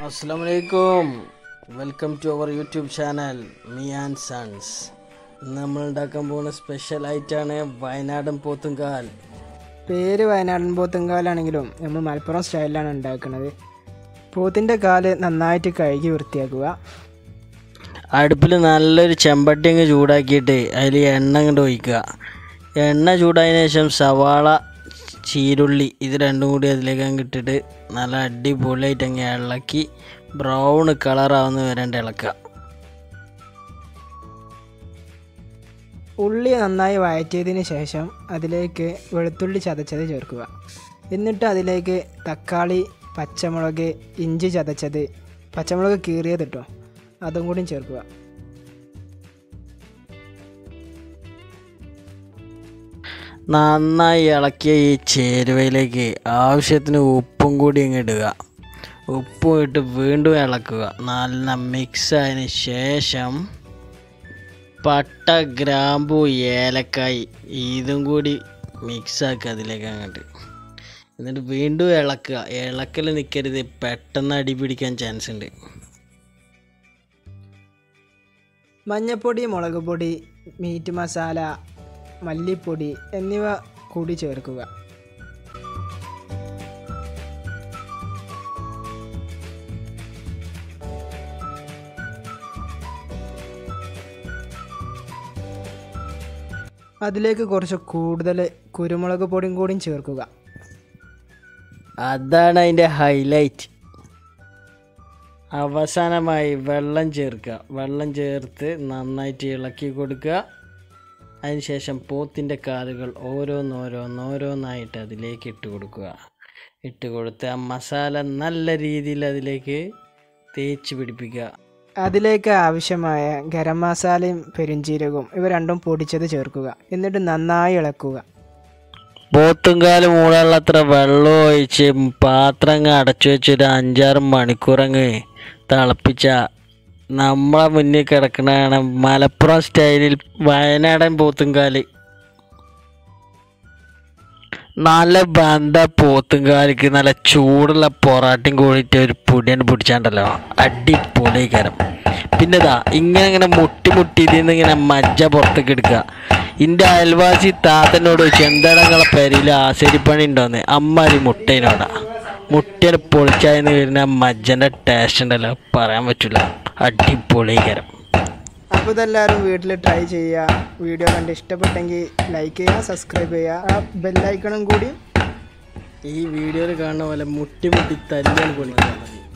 അസ്സാമലൈക്കും welcome to our YouTube channel me and sons ഇന്ന് നമ്മൾ ഉണ്ടാക്കാൻ പോകുന്ന സ്പെഷ്യൽ ആയിട്ടാണ് വയനാടൻ പോത്തുംകാൽ പേര് വയനാടൻ പോത്തുംകാലാണെങ്കിലും നമ്മൾ മലപ്പുറം സ്റ്റൈലിലാണ് ഉണ്ടാക്കുന്നത് പോത്തിൻ്റെ കാല് നന്നായിട്ട് കഴുകി വൃത്തിയാക്കുക അടുപ്പിൽ നല്ലൊരു ചെമ്പട്ടി അങ്ങ് ചൂടാക്കിയിട്ട് അതിൽ എണ്ണ അങ്ങോട്ട് ഒഴിക്കുക എണ്ണ ചൂടായതിനു ശേഷം സവാള ചീരുള്ളി ഇത് രണ്ടും കൂടി അതിലേക്ക് അങ്ങ് ഇട്ടിട്ട് നല്ല അടിപൊളിയായിട്ട് അങ്ങ് ഇളക്കി ബ്രൗൺ കളറാവുന്ന വരേണ്ട ഇളക്കുക ഉള്ളി നന്നായി വഴറ്റിയതിന് ശേഷം അതിലേക്ക് വെളുത്തുള്ളി ചതച്ചത് ചേർക്കുക എന്നിട്ട് അതിലേക്ക് തക്കാളി പച്ചമുളക് ഇഞ്ചി ചതച്ചത് പച്ചമുളക് കീറിയത് കേട്ടോ അതും കൂടി ചേർക്കുക നന്നായി ഇളക്കിയ ഈ ചേരുവയിലേക്ക് ആവശ്യത്തിന് ഉപ്പും കൂടി അങ്ങ് ഇടുക ഉപ്പും ഇട്ട് വീണ്ടും ഇളക്കുക നല്ല മിക്സ് ആയതിന് ശേഷം പട്ട ഗ്രാമ്പു ഏലക്കായി ഇതും കൂടി മിക്സ് ആക്കുക അതിലേക്ക് അങ്ങോട്ട് എന്നിട്ട് വീണ്ടും ഇളക്കുക ഇളക്കൽ നിൽക്കരുത് പെട്ടെന്ന് അടി പിടിക്കാൻ ചാൻസ് ഉണ്ട് മഞ്ഞൾപ്പൊടി മുളക് പൊടി മീറ്റ് മസാല മല്ലിപ്പൊടി എന്നിവ കൂടി ചേർക്കുക അതിലേക്ക് കുറച്ച് കൂടുതൽ കുരുമുളക് പൊടിയും കൂടിയും ചേർക്കുക അതാണ് അതിൻ്റെ ഹൈലൈറ്റ് അവസാനമായി വെള്ളം ചേർക്കുക വെള്ളം ചേർത്ത് നന്നായിട്ട് ഇളക്കി കൊടുക്കുക അതിനുശേഷം പോത്തിൻ്റെ കാലുകൾ ഓരോന്നോരോന്നോരോന്നായിട്ട് അതിലേക്ക് ഇട്ട് കൊടുക്കുക ഇട്ട് കൊടുത്ത് ആ മസാല നല്ല രീതിയിൽ അതിലേക്ക് തേച്ച് പിടിപ്പിക്കുക അതിലേക്ക് ആവശ്യമായ ഗരം മസാലയും പെരുംജീരകവും ഇവ രണ്ടും പൊടിച്ചത് ചേർക്കുക എന്നിട്ട് നന്നായി ഇളക്കുക പോത്തുംകാല് മൂടാനുള്ളത്ര വെള്ളം ഒഴിച്ച് പാത്രം അങ്ങ് അടച്ചു വെച്ച് ഒരു അഞ്ചാറ് മണിക്കൂറങ്ങ് തിളപ്പിച്ച നമ്മളെ മുന്നിൽ കിടക്കണതാണ് മലപ്പുറം സ്റ്റൈലിൽ വയനാടൻ പോത്തുംകാല് നല്ല ബന്ധ പോത്തുംകാലിക്ക് നല്ല ചൂടുള്ള പൊറാട്ടയും കൂടിയിട്ട് ഒരു പൊടിയാണ് പിടിച്ചാണ്ടല്ലോ അടിപൊളിക്കാരം പിന്നെ ഇതാ ഇങ്ങനെ ഇങ്ങനെ മുട്ടി മുട്ടി ഇതിൽ നിന്ന് ഇങ്ങനെ മജ്ജ പുറത്തേക്ക് എടുക്കുക എൻ്റെ അയൽവാസി താത്തനോട് ചോദിച്ചു എന്താണ് നിങ്ങളെ പെരയിൽ ആശരിപ്പണി ഉണ്ടോന്ന് അമ്മാരി മുട്ടേനോടാ മുട്ടേനെ പൊളിച്ചായെന്ന് വരുന്ന ആ മജ്ജൻ്റെ ടേസ്റ്റ് ഉണ്ടല്ലോ പറയാൻ പറ്റില്ല അടിപൊളികരം അപ്പോൾ ഇതെല്ലാവരും വീട്ടിൽ ട്രൈ ചെയ്യുക വീഡിയോ കണ്ട് ഇഷ്ടപ്പെട്ടെങ്കിൽ ലൈക്ക് ചെയ്യുക സബ്സ്ക്രൈബ് ചെയ്യുക ആ ബെല്ലൈക്കണും കൂടി ഈ വീഡിയോയിൽ കാണുന്ന പോലെ മുട്ടി മുട്ടി തല്ലിയാണ് പൊളിക്കാൻ മതി